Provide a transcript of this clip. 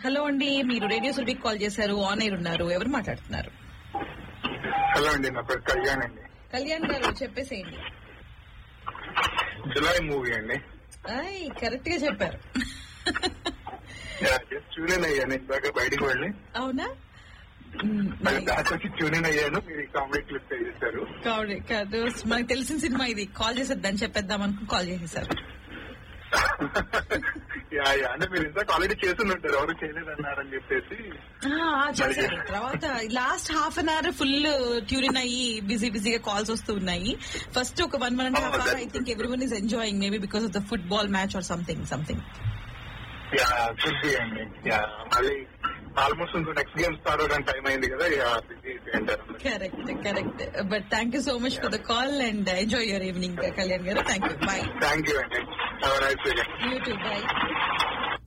Hello అండి మీరు radio సురభికి కాల్ చేశారు ఆన్ ఎయిర్ ఉన్నారు ఎవరు మాట్లాడుతున్నారు హలో అండి నా పేరు కళ్యాణ్ అండి కళ్యాణ్ గారు చెప్పేసేయండి జులై మూవీ అండి ఐ కరెక్ట్ గా చెప్పారు జస్ట్ ట్యూన్ అయ్యాను ఇందాక బయటికి వెళ్ళి అవునా మ్, మళ్ళీ nice. బ్యాక్ వచ్చి ట్యూన్ అయ్యాను మీరు ఈ కామెడీ క్లిప్ చేశారు కాదు కాదు మనకు తెలిసిన సినిమా ఇది కాల్ చేసేద్దని చెప్పేద్దాం అనుకుని కాల్ చేసేసారు యా యా అంటే మీరు ఇందాక ఆల్రెడీ చేస్తున్నట్టారు ఎవరు చేయలేదన్నారని చెప్పేసి ఆ, ఆ, చేశారు తర్వాత last half an hour full ట్యూరిన్ అయ్యి బిజీ బిజీగా కాల్స్ వస్తూ ఉన్నాయి ఫస్ట్ ఒక one one and half hour I think everyone is enjoying maybe because of the football match or something something yeah good be అండి yeah మళ్ళీ almost ఇంకో next game start అవడానికి time అయింది కదా yeah busy అంటారు correct correct but thank you so much for the call and enjoy your evening Kalyan గారు thank you bye thank you అండి have nice day you too bye